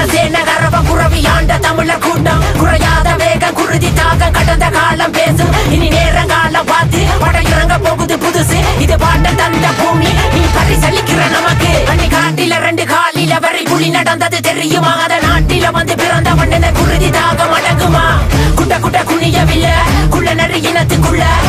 சேன கரவ குறவி ஆண்ட தமிழர் கூட்டம் குறையாத வேகம் குருதி தாகம் கடந்த காலம் பேசும் இனி நேரங்காலம் பார்த்து பட இறங்க போகுது புதுசு இது பாட்ட தந்த பூமி நீ பரிசளிக்கிற நமக்கு அன்னி காட்டில ரெண்டு காலில வரை புலி நடந்தது தெரியுமா அத நாட்டில வந்து பிறந்த மண்ணின குருதி தாகம் அடங்குமா குட்ட குட்ட குனியவில்லை குள்ள நரி இனத்துக்குள்ள